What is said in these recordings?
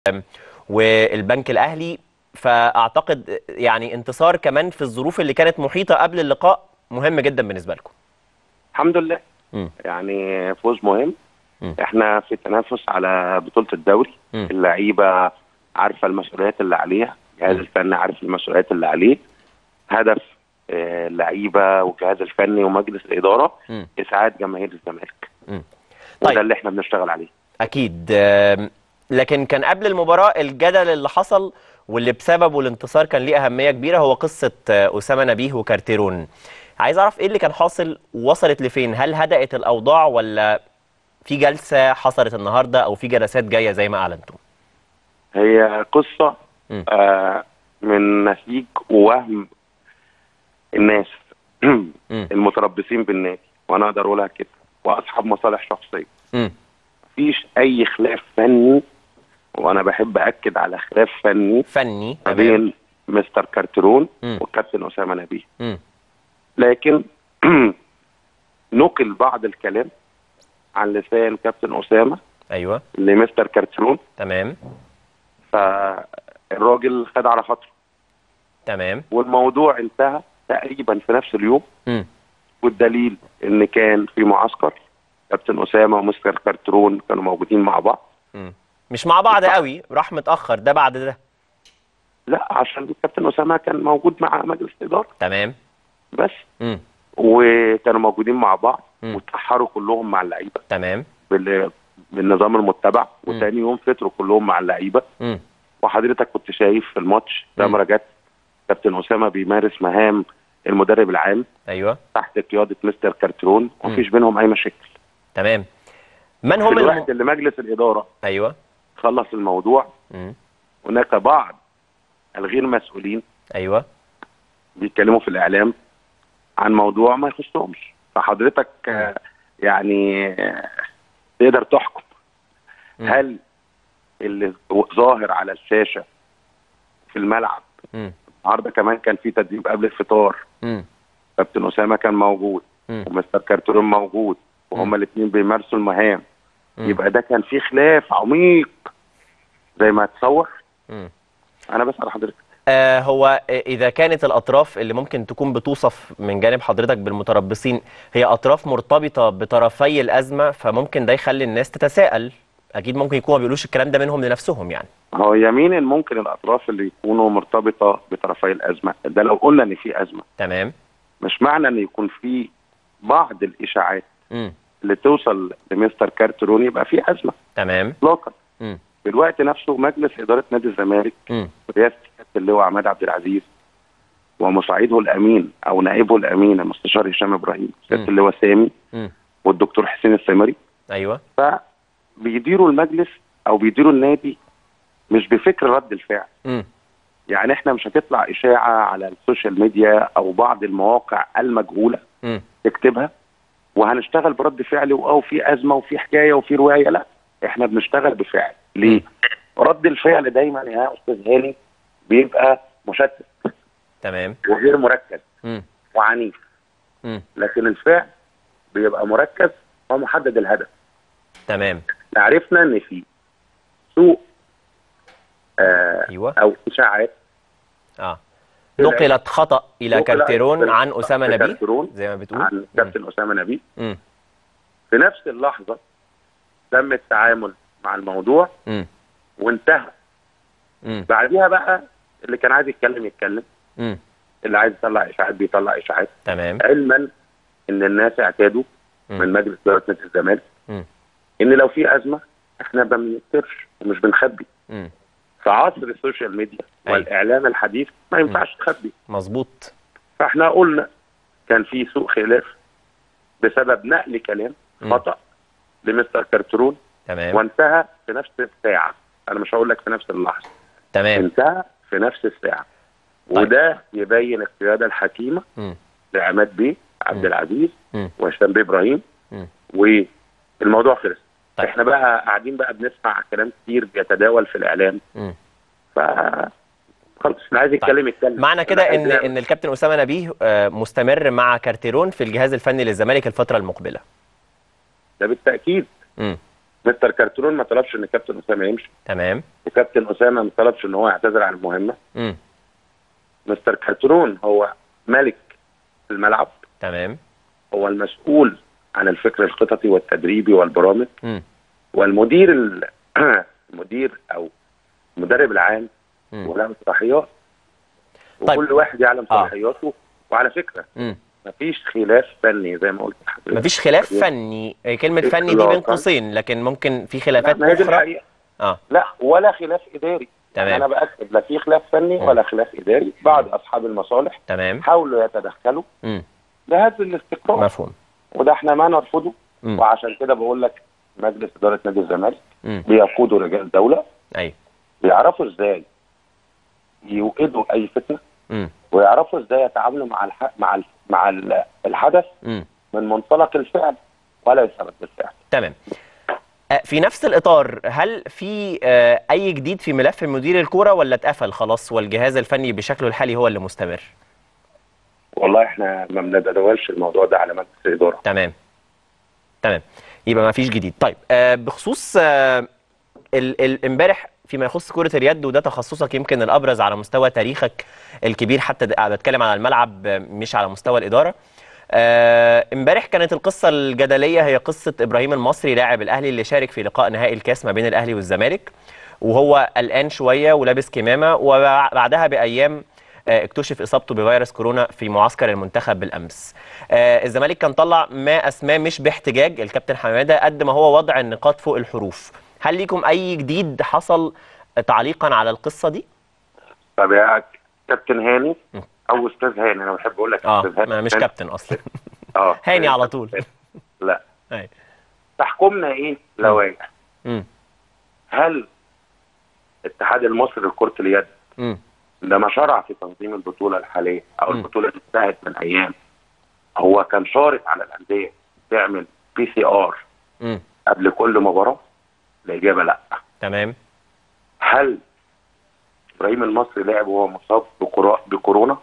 والبنك الاهلي فاعتقد يعني انتصار كمان في الظروف اللي كانت محيطه قبل اللقاء مهم جدا بالنسبه لكم الحمد لله مم. يعني فوز مهم مم. احنا في تنافس على بطوله الدوري مم. اللعيبه عارفه المسؤوليات اللي عليها الجهاز مم. الفني عارف المسؤوليات اللي عليه هدف آه، اللعيبه والجهاز الفني ومجلس الاداره مم. اسعاد جماهير الزمالك مم. وده طيب. اللي احنا بنشتغل عليه اكيد آم، لكن كان قبل المباراه الجدل اللي حصل واللي بسببه الانتصار كان ليه اهميه كبيره هو قصه آه، اسامه نبيه وكارتيرون عايز اعرف ايه اللي كان حاصل وصلت لفين هل هدأت الاوضاع ولا في جلسه حصلت النهارده او في جلسات جايه زي ما اعلنتم هي قصه مم. آه من نسيج ووهم الناس مم. المتربصين بالنادي وانا اقدر اقولها كده واصحاب مصالح شخصيه مم. مفيش اي خلاف فني وانا بحب اكد على خلاف فني فني ما تمام بين مستر كارترون مم. والكابتن اسامه نبيه مم. لكن نقل بعض الكلام عن لسان كابتن اسامه ايوه لمستر كارترون تمام فالراجل خد على خاطره تمام والموضوع انتهى تقريبا في نفس اليوم مم. والدليل ان كان في معسكر كابتن اسامه ومستر كارترون كانوا موجودين مع بعض مم. مش مع بعض قوي راح متاخر ده بعد ده لا عشان كابتن اسامه كان موجود مع مجلس الاداره تمام بس مم. وكانوا موجودين مع بعض مم. وتأحروا كلهم مع اللعيبه تمام بال- بالنظام المتبع وتاني يوم فطروا كلهم مع اللعيبه مم. وحضرتك كنت شايف في الماتش مم. لما جت كابتن اسامه بيمارس مهام المدرب العام ايوه تحت قياده مستر كارترون ومفيش بينهم اي مشاكل تمام من في هم الوقت الم... اللي مجلس الاداره ايوه خلص الموضوع مم. هناك بعض الغير مسؤولين ايوه بيتكلموا في الاعلام عن موضوع ما يخصهمش فحضرتك آه، يعني آه، تقدر تحكم مم. هل اللي ظاهر على الشاشه في الملعب مم. النهارده كمان كان في تدريب قبل الفطار مم. كابتن اسامه كان موجود مم. ومستر كارتون موجود وهما الاثنين بيمارسوا المهام مم. يبقى ده كان في خلاف عميق زي ما تصور مم. انا بسال حضرتك آه هو إذا كانت الأطراف اللي ممكن تكون بتوصف من جانب حضرتك بالمتربصين هي أطراف مرتبطة بطرفي الأزمة فممكن ده يخلي الناس تتساءل أكيد ممكن يكونوا ما بيقولوش الكلام ده منهم لنفسهم يعني هو يمين ممكن الاطراف اللي يكونوا مرتبطه بطرفي الازمه ده لو قلنا ان في ازمه تمام مش معنى ان يكون في بعض الاشاعات مم. اللي توصل لمستر كارترون يبقى في ازمه تمام اطلاقا مم. في الوقت نفسه مجلس اداره نادي الزمالك مم. برئاسه كابتن اللواء عماد عبد العزيز ومساعده الامين او نائبه الامين المستشار هشام ابراهيم سياده مم. اللواء سامي مم. والدكتور حسين السامري أيوه فبيديروا المجلس او بيديروا النادي مش بفكر رد الفعل مم. يعني احنا مش هتطلع اشاعه على السوشيال ميديا او بعض المواقع المجهوله مم. تكتبها وهنشتغل برد فعل او في ازمه وفي حكايه وفي روايه لا احنا بنشتغل بفعل ليه؟ رد الفعل دايما يا استاذ هاني بيبقى مشتت تمام وغير مركز مم. وعنيف مم. لكن الفعل بيبقى مركز ومحدد الهدف تمام عرفنا ان في سوء آه أيوه او اشاعات آه نقلت خطأ إلى نقلت كارتيرون عن أسامة نبيه كارتيرون زي ما بتقول عن كابتن اسامه نبيه مم. في نفس اللحظه تم التعامل مع الموضوع مم. وانتهى مم. بعديها بقى اللي كان عايز يتكلم يتكلم مم. اللي عايز يطلع اشاعات بيطلع اشاعات تمام علما ان الناس اعتادوا مم. من مجلس اداره نادي الزمالك مم. ان لو في ازمه احنا ما بنكترش ومش بنخبي مم. في عصر السوشيال ميديا أيوة. والاعلام الحديث ما ينفعش تخبي مظبوط فاحنا قلنا كان في سوء خلاف بسبب نقل كلام مم. خطا لمستر كارترون تمام وانتهى في نفس الساعه انا مش هقول لك في نفس اللحظه تمام انتهى في نفس الساعه طيب. وده يبين القياده الحكيمه مم. لعماد بيه عبد مم. العزيز مم. وهشام بيه ابراهيم مم. والموضوع خلص طيب. احنا بقى قاعدين بقى بنسمع كلام كتير بيتداول في الاعلام مم. ف خلاص اللي عايز يتكلم يتكلم معنى كده اللي ان عايز يعمل- ان الكابتن اسامه نبيه آه، مستمر مع كارتيرون في الجهاز الفني للزمالك الفتره المقبله ده بالتاكيد امم مستر كارترون ما طلبش ان كابتن اسامه يمشي تمام وكابتن اسامه ما طلبش ان هو يعتذر عن المهمه امم مستر كارترون هو ملك الملعب تمام هو المسؤول عن الفكر الخططي والتدريبي والبرامج امم والمدير ال- المدير او المدرب العام مم. وله صلاحيات طيب. وكل واحد يعلم آه. صلاحياته وعلى فكره امم مفيش خلاف فني زي ما قلت لحضرتك مفيش خلاف فني هي كلمة فني دي بين إطلاقاً. قوسين لكن ممكن في لا خلافات ما هي دي أخرى الحقيقه اه لا ولا خلاف اداري تمام. انا باكد لا في خلاف فني مم. ولا خلاف اداري بعض اصحاب المصالح تمام حاولوا يتدخلوا امم لهذا الاستقرار مفهوم وده احنا ما نرفضه مم. وعشان كده بقول لك مجلس اداره نادي الزمالك امم بيقودوا رجال دوله ايوه بيعرفوا ازاي يوقدوا اي فتنه امم ويعرفوا ازاي يتعاملوا مع الح... مع ال... مع ال- الحدث امم من منطلق الفعل وليس رد الفعل تمام آه، في نفس الإطار هل في آه، أي جديد في ملف مدير الكورة ولا اتقفل خلاص والجهاز الفني بشكله الحالي هو اللي مستمر؟ والله احنا ما بنتداولش الموضوع ده على مجلس الاداره تمام تمام يبقى ما فيش جديد طيب آه، بخصوص آه، ال- ال- امبارح فيما يخص كرة اليد وده تخصصك يمكن الأبرز على مستوى تاريخك الكبير حتى د- بتكلم على الملعب آه، مش على مستوى الإدارة آه، امبارح كانت القصة الجدلية هي قصة إبراهيم المصري لاعب الأهلي اللي شارك في لقاء نهائي الكاس ما بين الأهلي والزمالك وهو قلقان شوية ولابس كمامة وبعدها بأيام آه، اكتشف اصابته بفيروس كورونا في معسكر المنتخب بالامس. آه، الزمالك كان طلع ما اسماه مش باحتجاج الكابتن حماده قد ما هو وضع النقاط فوق الحروف. هل ليكم اي جديد حصل تعليقا على القصه دي؟ طب يا كابتن هاني م. او استاذ هاني انا بحب اقول لك اه استاذ هاني ما مش كابتن اصلا اه هاني على طول. لا أيوة. تحكمنا ايه لوائح امم هل الاتحاد المصري لكره اليد امم لما شرع في تنظيم البطوله الحاليه او م. البطوله اللي انتهت من ايام هو كان شارط على الانديه تعمل بي سي ار امم قبل كل مباراه الاجابه لا تمام هل ابراهيم المصري لعب وهو مصاب بكورا- بكورونا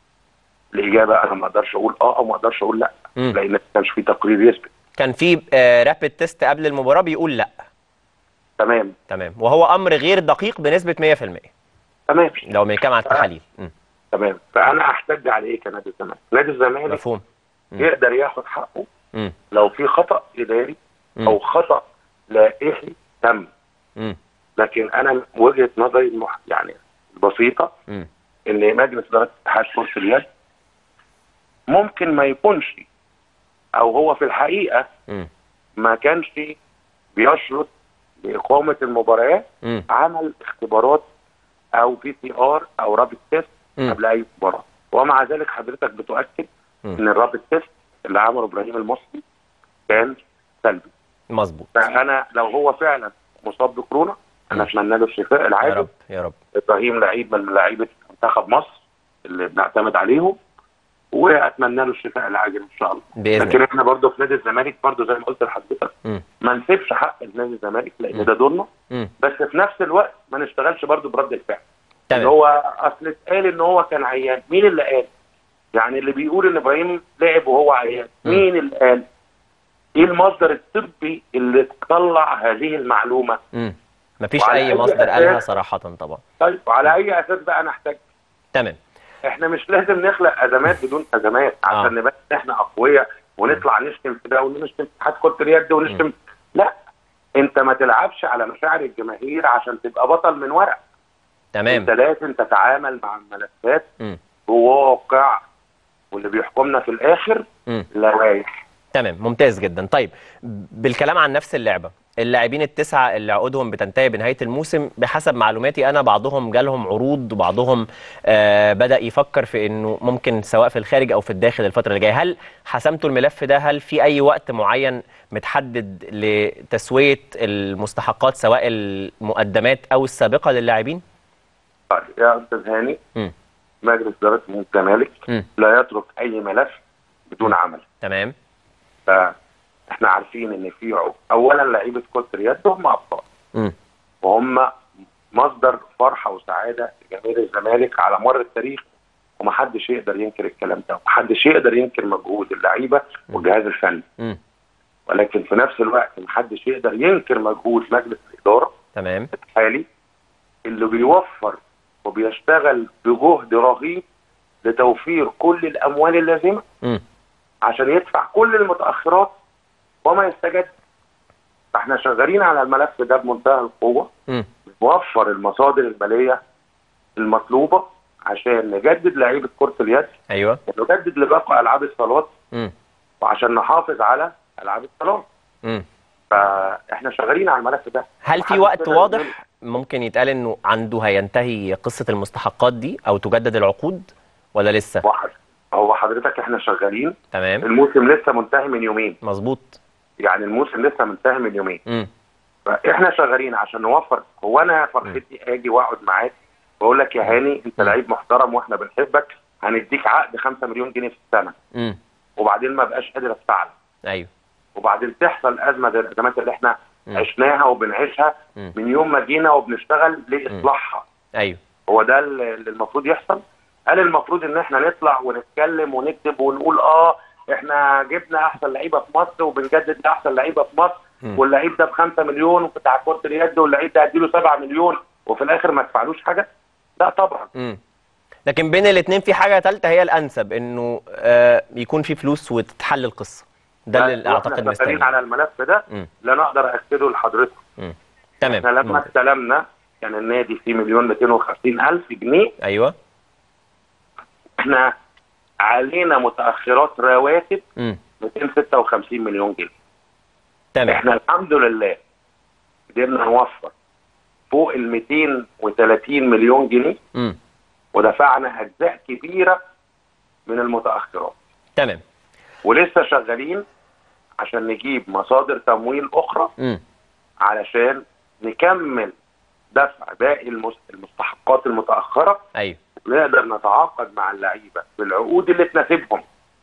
الاجابه انا ما اقدرش اقول اه او ما اقدرش اقول لا مم. لان ما كانش في تقرير يثبت كان في آه رابid تيست قبل المباراه بيقول لا تمام تمام وهو امر غير دقيق بنسبه 100% تمام لو بنتكلم عن التحاليل مم. تمام فانا احتج على ايه كنادي الزمالك نادي الزمالك مفهوم مم. يقدر ياخد حقه مم. لو في خطا اداري مم. او خطا لائحي تم مم. لكن انا وجهه نظري المح... يعني البسيطه مم. ان مجلس اداره اتحاد كره اليد ممكن ما يكونش او هو في الحقيقه مم. ما كانش بيشرط لاقامه المباريات مم. عمل اختبارات او بي سي ار او رابط تيست مم. قبل اي مباراه ومع ذلك حضرتك بتؤكد مم. ان الرابط تيست اللي عمله ابراهيم المصري كان سلبي مظبوط فانا لو هو فعلا مصاب بكورونا انا مم. اتمنى له الشفاء يا العاجل رب يا رب ابراهيم لعيب من لعيبه منتخب مصر اللي بنعتمد عليهم واتمنى له الشفاء العاجل ان شاء الله باذن لكن الله احنا برضه في نادي الزمالك برضه زي ما قلت لحضرتك مم. ما نسيبش حق نادي الزمالك مم. لان ده دورنا مم. بس في نفس الوقت ما نشتغلش برضه برد الفعل اللي تمام هو اصل اتقال ان هو كان عيان مين اللي قال يعني اللي بيقول ان ابراهيم لعب وهو عيان مم. مين اللي قال ايه المصدر الطبي اللي طلع هذه المعلومه مم. مفيش وعلى اي أي مصدر قالها أساس؟ صراحه طبعا طيب وعلى اي اساس بقى نحتاج تمام احنا مش لازم نخلق ازمات بدون ازمات عشان آه. نبان ان احنا اقوياء ونطلع نشتم في ده ونشتم في اتحاد كره اليد ونشتم لا انت ما تلعبش على مشاعر الجماهير عشان تبقى بطل من ورق تمام انت لازم تتعامل مع الملفات مم. بواقع واللي بيحكمنا في الاخر مم. لوائح تمام ممتاز جدا طيب بالكلام عن نفس اللعبه اللاعبين التسعه اللي عقودهم بتنتهي بنهايه الموسم بحسب معلوماتي انا بعضهم جالهم عروض وبعضهم آه بدا يفكر في انه ممكن سواء في الخارج او في الداخل الفتره اللي جايه هل حسمتوا الملف ده هل في اي وقت معين متحدد لتسويه المستحقات سواء المقدمات او السابقه للاعبين طيب يا استاذ هاني مم. مجلس اداره الزمالك مم. لا يترك اي ملف بدون عمل تمام فاحنا عارفين ان في عقد اولا لعيبه كره اليد هم ابطال مم. وهم مصدر فرحه وسعاده لجماهير الزمالك على مر التاريخ ومحدش يقدر ينكر الكلام ده ومحدش يقدر ينكر مجهود اللعيبه والجهاز الفني مم. ولكن في نفس الوقت محدش يقدر ينكر مجهود مجلس الاداره تمام الحالي اللي بيوفر وبيشتغل بجهد رهيب لتوفير كل الاموال اللازمه مم. عشان يدفع كل المتاخرات وما يستجد فاحنا شغالين على الملف ده بمنتهى القوه مم. نوفر المصادر الماليه المطلوبه عشان نجدد لعيبه كره اليد ايوه نجدد لباقي العاب الصالات مم. وعشان نحافظ على العاب الصالات مم. فاحنا شغالين على الملف ده هل في محدش وقت يقدر واضح ممكن يتقال انه عنده هينتهي قصه المستحقات دي او تجدد العقود ولا لسه واحد هو حضرتك احنا شغالين تمام الموسم لسه منتهي من يومين مظبوط يعني الموسم لسه منتهي من يومين مم. فاحنا شغالين عشان نوفر هو انا فرحتي اجي واقعد معاك واقول لك يا هاني انت مم. لعيب محترم واحنا بنحبك هنديك عقد 5 مليون جنيه في السنه مم. وبعدين ما بقاش قادر ادفع لك ايوه وبعدين تحصل ازمه زي الازمات اللي احنا مم. عشناها وبنعيشها مم. من يوم ما جينا وبنشتغل لاصلاحها ايوه هو ده اللي المفروض يحصل قال المفروض ان احنا نطلع ونتكلم ونكتب ونقول اه احنا جبنا احسن لعيبه في مصر وبنجدد لاحسن لعيبه في مصر مم. واللعيب ده ب 5 مليون وبتاع كره اليد واللعيب ده هديله 7 مليون وفي الاخر ما تدفعلوش حاجه لا طبعا مم. لكن بين الاثنين في حاجه ثالثه هي الانسب انه آه يكون في فلوس وتتحل القصه ده اللي وإحنا اعتقد شغالين مستني على الملف ده مم. لا انا اقدر اكده لحضرتك مم. تمام احنا لما ممتاز. استلمنا كان النادي فيه مليون 250 الف جنيه ايوه احنا علينا متاخرات رواتب مم. 256 مليون جنيه تمام احنا الحمد لله قدرنا نوفر فوق ال 230 مليون جنيه مم. ودفعنا اجزاء كبيره من المتاخرات تمام ولسه شغالين عشان نجيب مصادر تمويل اخرى مم. علشان نكمل دفع باقي المس- المستحقات المتاخره ايوه ونقدر نتعاقد مع اللعيبه بالعقود اللي تناسبهم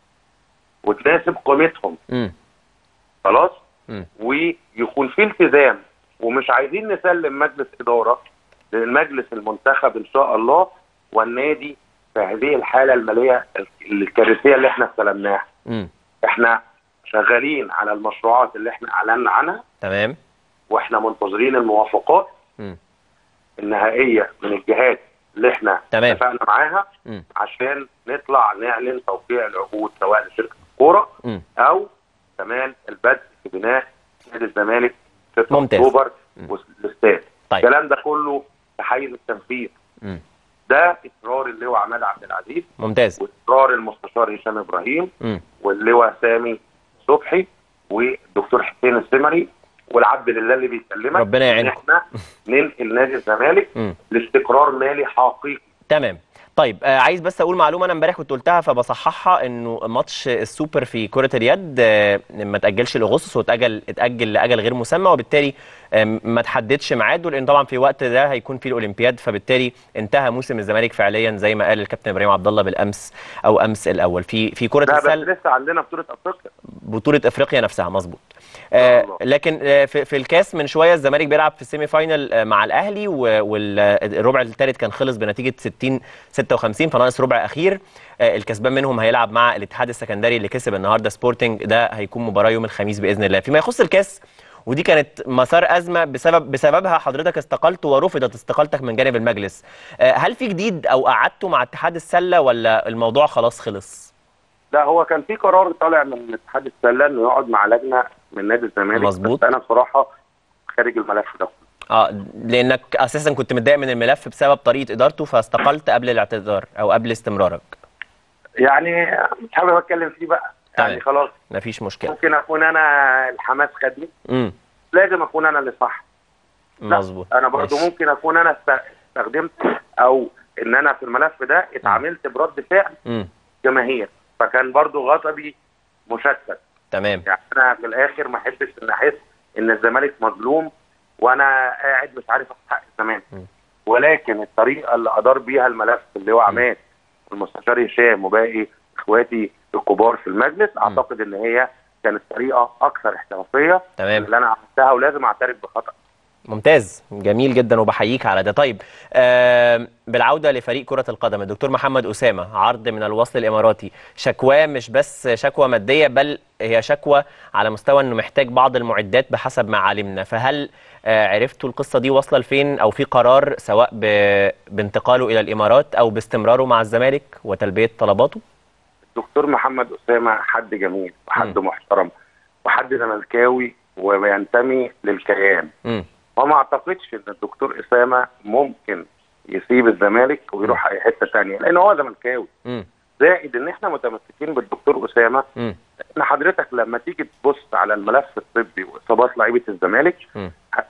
وتناسب قيمتهم مم. خلاص مم. ويكون في التزام ومش عايزين نسلم مجلس اداره للمجلس المنتخب ان شاء الله والنادي في هذه الحاله الماليه الكارثيه اللي احنا استلمناها مم. احنا شغالين على المشروعات اللي احنا اعلنا عنها تمام واحنا منتظرين الموافقات مم. النهائيه من الجهات اللي احنا تمام. اتفقنا معاها مم. عشان نطلع نعلن توقيع العقود سواء لشركه الكوره مم. او كمان البدء في بناء نادي الزمالك 6 ممتاز. اكتوبر مم. والاستاد طيب. الكلام ده كله في حيز التنفيذ مم. ده اصرار اللواء عماد عبد العزيز ممتاز واصرار المستشار هشام ابراهيم مم. واللواء سامي صبحي والدكتور حسين السمري والعبد لله اللي بيكلمك ربنا ان يعينكم. احنا ننقل نادي الزمالك مم. لاستقرار مالي حقيقي تمام طيب آه عايز بس اقول معلومه انا امبارح كنت قلتها فبصححها انه ماتش السوبر في كره اليد آه ما تاجلش لاغسطس واتاجل اتاجل لاجل غير مسمى وبالتالي آه ما تحددش ميعاده لان طبعا في وقت ده هيكون في الاولمبياد فبالتالي انتهى موسم الزمالك فعليا زي ما قال الكابتن ابراهيم عبد الله بالامس او امس الاول في في كره لا بس السله لسه عندنا بطوله افريقيا بطولة افريقيا نفسها مظبوط شاء آه الله. لكن آه في, في الكاس من شويه الزمالك بيلعب في السيمي فاينل آه مع الاهلي والربع الثالث كان خلص بنتيجه 60 56 فناقص ربع اخير آه الكسبان منهم هيلعب مع الاتحاد السكندري اللي كسب النهارده سبورتنج ده هيكون مباراه يوم الخميس باذن الله فيما يخص الكاس ودي كانت مسار ازمه بسبب بسببها حضرتك استقلت ورفضت استقالتك من جانب المجلس آه هل في جديد او قعدتوا مع اتحاد السله ولا الموضوع خلاص خلص لا هو كان في قرار طالع من اتحاد السله انه يقعد مع لجنه من نادي الزمالك مظبوط. بس انا بصراحه خارج الملف ده اه لانك اساسا كنت متضايق من الملف بسبب طريقه ادارته فاستقلت قبل الاعتذار او قبل استمرارك يعني مش حابب اتكلم فيه بقى يعني تمام. خلاص مفيش مشكله ممكن اكون انا الحماس خدني امم لازم اكون انا اللي صح لا، مظبوط انا برضو ماشي. ممكن اكون انا است- استخدمت او ان انا في الملف ده اتعاملت برد فعل امم جماهير فكان برضو غضبي مشتت تمام يعني انا في الاخر ما احبش ان احس ان الزمالك مظلوم وانا قاعد مش عارف اخد حق الزمالك م. ولكن الطريقه اللي ادار بيها الملف اللي هو عماد والمستشار هشام وباقي اخواتي الكبار في المجلس اعتقد ان هي كانت طريقه اكثر احترافيه تمام اللي انا عملتها ولازم اعترف بخطا ممتاز جميل جدا وبحييك على ده طيب آه بالعودة لفريق كرة القدم الدكتور محمد أسامة عرض من الوصل الإماراتي شكواه مش بس شكوى مادية بل هي شكوى على مستوى أنه محتاج بعض المعدات بحسب ما علمنا فهل آه عرفتوا القصة دي واصلة لفين أو في قرار سواء ب... بانتقاله إلى الإمارات أو باستمراره مع الزمالك وتلبية طلباته؟ الدكتور محمد اسامه حد جميل وحد محترم وحد زملكاوي وينتمي للكيان مم. وما اعتقدش ان الدكتور اسامه ممكن يسيب الزمالك ويروح اي حته ثانيه لان هو زملكاوي مم. زائد ان احنا متمسكين بالدكتور اسامه مم. ان حضرتك لما تيجي تبص على الملف الطبي واصابات لعيبه الزمالك مم.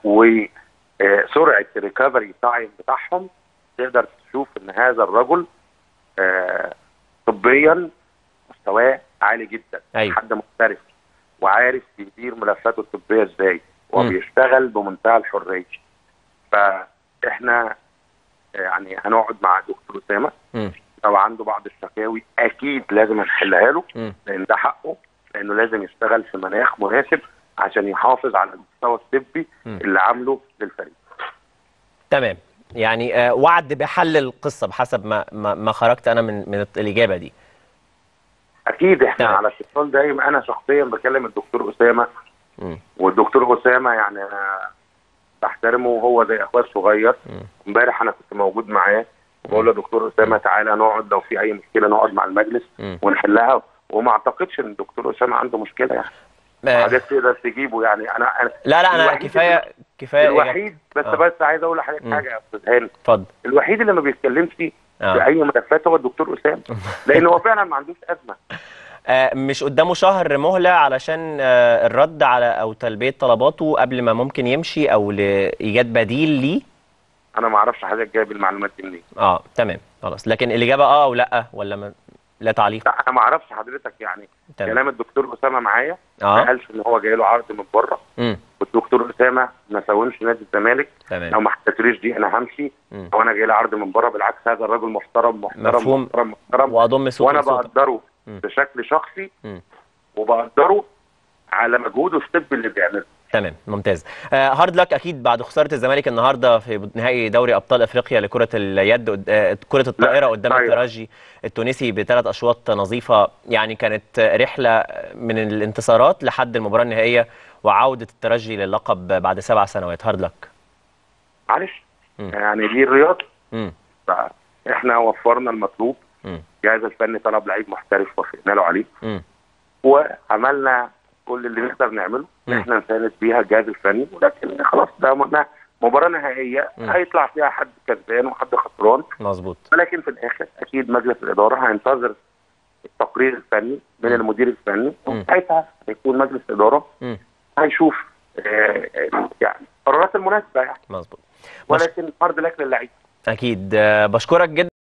وسرعه الريكفري تايم بتاعهم تقدر تشوف ان هذا الرجل آه، طبيا مستواه عالي جدا أيوة. حد محترف وعارف يدير ملفاته الطبيه ازاي وبيشتغل بمنتهى الحريه فاحنا يعني هنقعد مع دكتور اسامه مم. لو عنده بعض الشكاوي اكيد لازم نحلها له مم. لان ده حقه لانه لازم يشتغل في مناخ مناسب عشان يحافظ على المستوى الطبي مم. اللي عامله للفريق تمام يعني آه، وعد بحل القصة بحسب ما ما, ما خرجت أنا من من الإجابة دي اكيد احنا تمام. على اتصال دايم انا شخصيا بكلم الدكتور اسامه مم. والدكتور اسامه يعني انا بحترمه وهو زي اخويا الصغير مم. امبارح انا كنت موجود معاه بقول له يا دكتور اسامه تعالى نقعد لو في اي مشكله نقعد مع المجلس مم. ونحلها وما اعتقدش ان الدكتور اسامه عنده مشكله يعني آه، حاجات تقدر تجيبه يعني انا انا لا لا أنا الوحيد كفاية كفاية إجابة. الوحيد بس آه. بس عايز اقول لحضرتك مم. حاجه يا استاذ هاني اتفضل الوحيد اللي ما بيتكلمش في آه. اي ملفات هو الدكتور اسامه لان هو فعلا ما عندوش ازمه آه، مش قدامه شهر مهلة علشان آه، الرد على أو تلبية طلباته قبل ما ممكن يمشي أو لإيجاد بديل ليه انا ما اعرفش حضرتك جايب المعلومات دي منين اه تمام خلاص لكن الإجابة اه أو لأ ولا ما لا تعليق لا انا ما اعرفش حضرتك يعني تمام كلام الدكتور اسامه معايا ما اه قالش ان هو جاي له عرض من بره امم والدكتور اسامه ما ساومش نادي الزمالك لو تمام ما حكيتليش دي انا همشي مم. وانا جاي لي عرض من بره بالعكس هذا الراجل محترم محترم مفهوم. محترم محترم وأضم صوت وانا لصوتك بقدره مم. بشكل شخصي مم. وبقدره على مجهوده الطبي اللي بيعمله تمام ممتاز آه هارد لك اكيد بعد خساره الزمالك النهارده في نهائي دوري ابطال افريقيا لكره اليد قد- آه كره الطائره قدام طيب. الترجي التونسي بثلاث اشواط نظيفه يعني كانت رحله من الانتصارات لحد المباراه النهائيه وعوده الترجي للقب بعد سبع سنوات هارد لك معلش مم. يعني دي الرياضه امم فاحنا وفرنا المطلوب امم الجهاز الفني طلب لعيب محترف وافقنا له عليه امم وعملنا كل اللي نقدر نعمله ان مم. احنا نساند بيها الجهاز الفني ولكن خلاص ده م- مباراه نهائيه مم. هيطلع فيها حد كسبان وحد خسران مظبوط ولكن في الاخر اكيد مجلس الاداره هينتظر التقرير الفني من مم. المدير الفني مم. وساعتها هيكون مجلس الاداره امم هيشوف آه، آه، يعني القرارات المناسبه يعني مظبوط ولكن فرض لك للعيب اكيد آه بشكرك جدا